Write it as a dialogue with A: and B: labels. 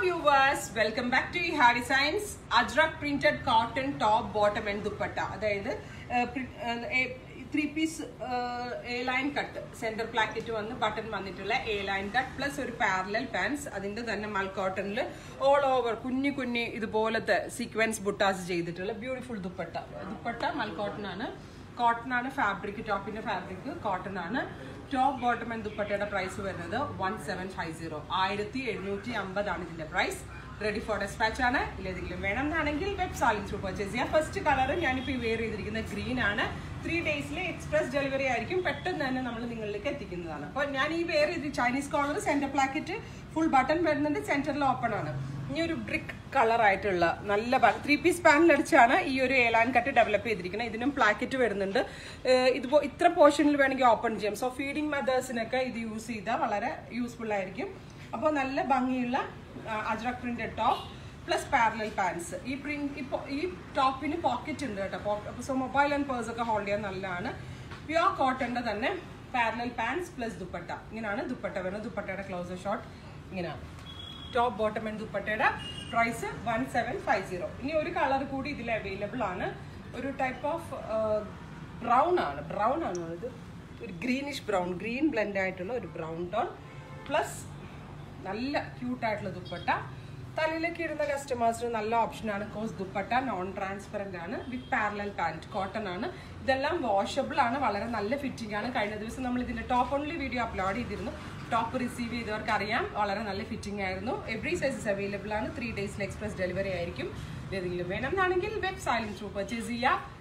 A: viewers welcome back to ഹാ designs Ajrakh printed cotton top bottom and dupatta അതായത് three piece A line cut centre placket വന്ന് button വന്നിട്ടുള്ള A line cut plus ഒരു parallel pants അതിന്റെ തന്നെ മൽ കോട്ടണിൽ ഓൾ ഓവർ കുഞ്ഞു കുഞ്ഞു ഇതുപോലത്തെ സീക്വൻസ് ബുട്ടാസ് ചെയ്തിട്ടുള്ള ബ്യൂട്ടിഫുൾ ദുപ്പട്ട ദുപ്പട്ട മൽ കോട്ടൺ ആണ് കോട്ടൺ ആണ് ഫാബ്രിക് ടോപ്പിന്റെ ഫാബ്രിക് കോട്ടൺ ആണ് ടോപ്പ് ബോട്ടം ആൻഡ് ദുപ്പട്ടയുടെ പ്രൈസ് വരുന്നത് വൺ സെവൻ ഫൈവ് സീറോ ആയിരത്തി എഴുന്നൂറ്റി അമ്പതാണ് ഇതിന്റെ പ്രൈസ് റെഡി ഫോർ ഡെസ്പാച്ച് ആണ് ഇല്ലെങ്കിലും വേണം എന്നാണെങ്കിൽ വെബ് സാലിംഗ് ത്രൂ പർച്ചേസ് ചെയ്യാം ഫസ്റ്റ് കളർ ഞാനിപ്പോൾ വെയർ ചെയ്തിരിക്കുന്ന ഗ്രീൻ ആണ് ത്രീ ഡേയ്സിൽ എക്സ്പ്രസ് ഡെലിവറി ആയിരിക്കും പെട്ടെന്ന് തന്നെ നമ്മൾ നിങ്ങളിലേക്ക് എത്തിക്കുന്നതാണ് അപ്പോൾ ഞാൻ ഈ വെയർ ചെയ്ത് Chinese collar centre placket full button വരുന്നുണ്ട് സെന്ററിൽ ഓപ്പൺ ആണ് ഇനി ഒരു ബ്രിക്ക് കളർ ആയിട്ടുള്ള നല്ല ത്രീ പീസ് പാനൽ അടിച്ചാണ് ഈ ഒരു ഏലാൻ കട്ട് ഡെവലപ്പ് ചെയ്തിരിക്കുന്നത് ഇതിനും പ്ലാക്കറ്റ് വരുന്നുണ്ട് ഇതുപോ ഇത്ര പോർഷനിൽ വേണമെങ്കിൽ ഓപ്പൺ ചെയ്യാം സോ ഫീഡിങ് മെത്തേഴ്സിനൊക്കെ ഇത് യൂസ് ചെയ്താൽ വളരെ യൂസ്ഫുൾ ആയിരിക്കും അപ്പോൾ നല്ല ഭംഗിയുള്ള ajrak printed top plus parallel pants ഈ പ്രിന്റ് ഇപ്പോൾ ഈ ടോപ്പിന് പോക്കറ്റ് ഉണ്ട് കേട്ടോ സോ മൊബൈൽ ആൻഡ് പേഴ്സ് ഒക്കെ ഹോൾഡ് ചെയ്യാൻ നല്ലതാണ് പ്യുവർ കോട്ടന്റെ തന്നെ പാരലൽ പാൻസ് പ്ലസ് ദുപ്പട്ട ഇങ്ങനെയാണ് ദുപ്പട്ട വരുന്നത് ദുപ്പട്ടയുടെ ക്ലോസർ ഷോട്ട് ഇങ്ങനെയാണ് ടോപ്പ് ബോട്ടം ആൻഡ് ദുപ്പട്ടയുടെ price one seven five zero ഇനി ഒരു കളർ കൂടി ഇതിൽ അവൈലബിൾ ആണ് ഒരു ടൈപ്പ് ഓഫ് ബ്രൗൺ ആണ് ബ്രൗൺ ആണ് ഇത് ഒരു ഗ്രീനിഷ് ബ്രൗൺ ഗ്രീൻ ബ്ലെൻഡ് ആയിട്ടുള്ള ഒരു ബ്രൗൺ ടോൺ പ്ലസ് നല്ല ക്യൂട്ടായിട്ടുള്ള ദുപ്പട്ട തലയിലേക്ക് ഇടുന്ന കസ്റ്റമേഴ്സിന് നല്ല ഓപ്ഷനാണ് കോസ് ദുപ്പട്ട നോൺ ട്രാൻസ്പെറൻ്റ് ആണ് വിത്ത് പാരലൽ പാൻറ്റ് കോട്ടൺ ആണ് ഇതെല്ലാം വാഷബിൾ ആണ് വളരെ നല്ല ഫിറ്റിംഗ് ആണ് കഴിഞ്ഞ ദിവസം നമ്മൾ ഇതിന്റെ ടോപ്പ് ഓൺലി വീഡിയോ അപ്ലോഡ് ചെയ്തിരുന്നു ടോപ്പ് റിസീവ് ചെയ്തവർക്ക് അറിയാം വളരെ നല്ല ഫിറ്റിംഗ് ആയിരുന്നു എവറി സൈസസ് അവൈലബിൾ ആണ് ത്രീ ഡേയ്സിൽ എക്സ്പ്രസ് ഡെലിവറി ആയിരിക്കും ഏതെങ്കിലും വേണം എന്നാണെങ്കിൽ വെബ് സൈലൻസ് ത്രൂ പർച്ചേസ് ചെയ്യുക